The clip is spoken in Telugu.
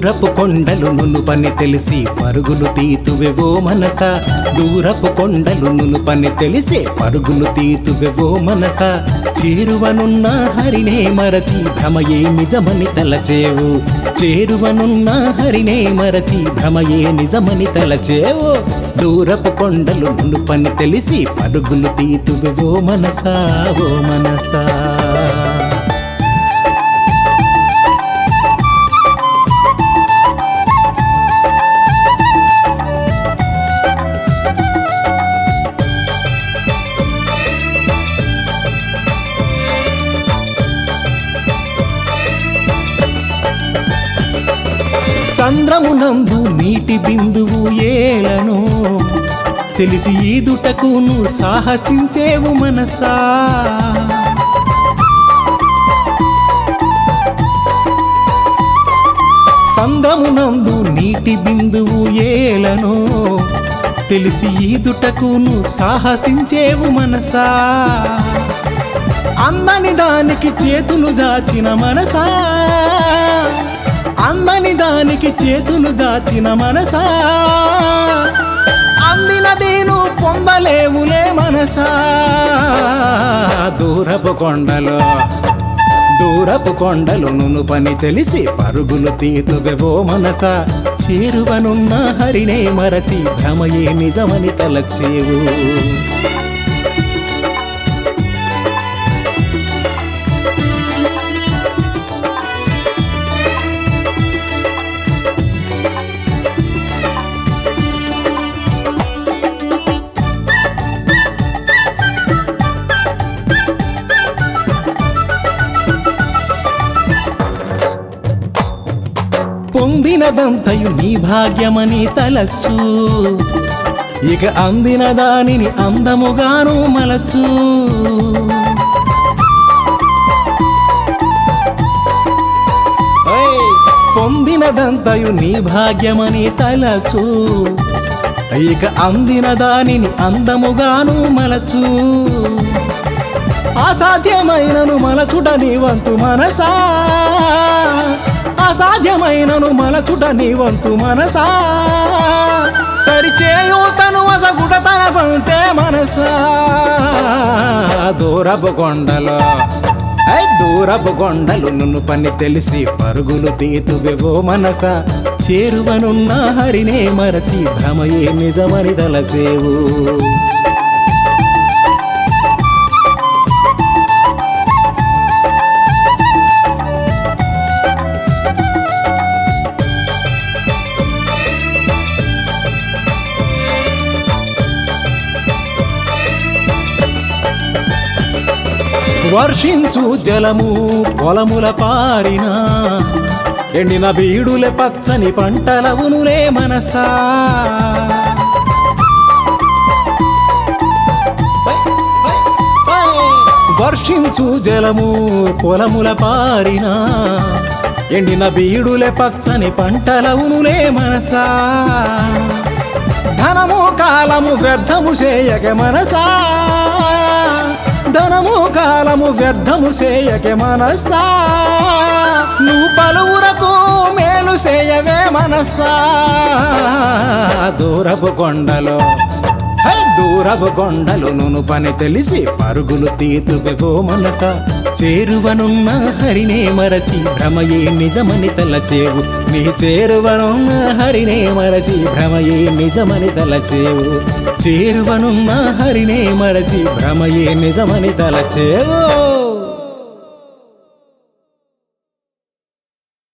దూరపు కొండలు నును పని తెలిసి పరుగులు తీతువెవో మనస దూరపు కొండలు నును పని తెలిసి పరుగులు తీతువెవో మనస చేరువనున్న హరినే మరచి భ్రమయే నిజమని తలచేవు చేరువనున్న హరినే మరచి భ్రమయే నిజమని తలచేవు దూరపు కొండలు నును పని తెలిసి పరుగులు తీతువెవో మనసా ఓ మనసా సంద్రమునందు నీటి బిందువు ఏలను తెలిసి ఈదుటకు నువ్వు సాహసించేవు మనసా సంద్రమునందు నీటి బిందువు ఏలను తెలిసి ఈదుటకు నువ్వు సాహసించేవు మనసా అందని దానికి చేతులు దాచిన మనసా అందని దానికి చేతులు దాచిన మనసా అందినదేను పొందలేవులే మనసా దూరపు కొండలో దూరపు కొండలు నును పని తెలిసి పరుగులు తీతువెవో మనస చేరువనున్న హరినే మరచి భ్రమయే నిజమని తలచేవు పొందినదంతయు నీ భాగ్యమని తలచు ఇక అందిన దానిని అందముగాను మలచు ఓయ్! పొందినదంతయు నీ భాగ్యమని తలచు ఇక అందిన దానిని అందముగాను మలచు అసాధ్యమైనను మలచుట నీ వంతు మనసా అసాధ్యమైనను మలచుట నీ వంతు మనసా సరిచేయు తను వసగుట తన పంతే మనసా దూరపు కొండలో ఐ దూరపు కొండలు నున్ను పని తెలిసి పరుగులు తీతువెవో మనస చేరువనున్న హరినే మరచి భ్రమయే నిజమని తలచేవు వర్షించు జలము పొలముల పారిన ఎండిన బీడుల పచ్చని పంటలవునులే మనసా వర్షించు జలము పొలముల పారిన ఎండిన బీడుల పచ్చని పంటలవునులే మనసా ధనము కాలము వ్యర్థము చేయక మనసా ధనము కాలము వ్యర్థము చేయక మనసా నువ్వు పలువురకు మేలు చేయవే మనసా దూరపు కొండలో హై దూరపు కొండలు నును పని తెలిసి పరుగులు తీతువెవో మనస చేరువనున్న హరినే మరచి భ్రమయే నిజమని తలచేవు నీ చేరువనున్న హరినే మరచి భ్రమయే నిజమని తలచేవు చేరువనున్న హరినే మరచి భ్రమయే నిజమని తలచేవు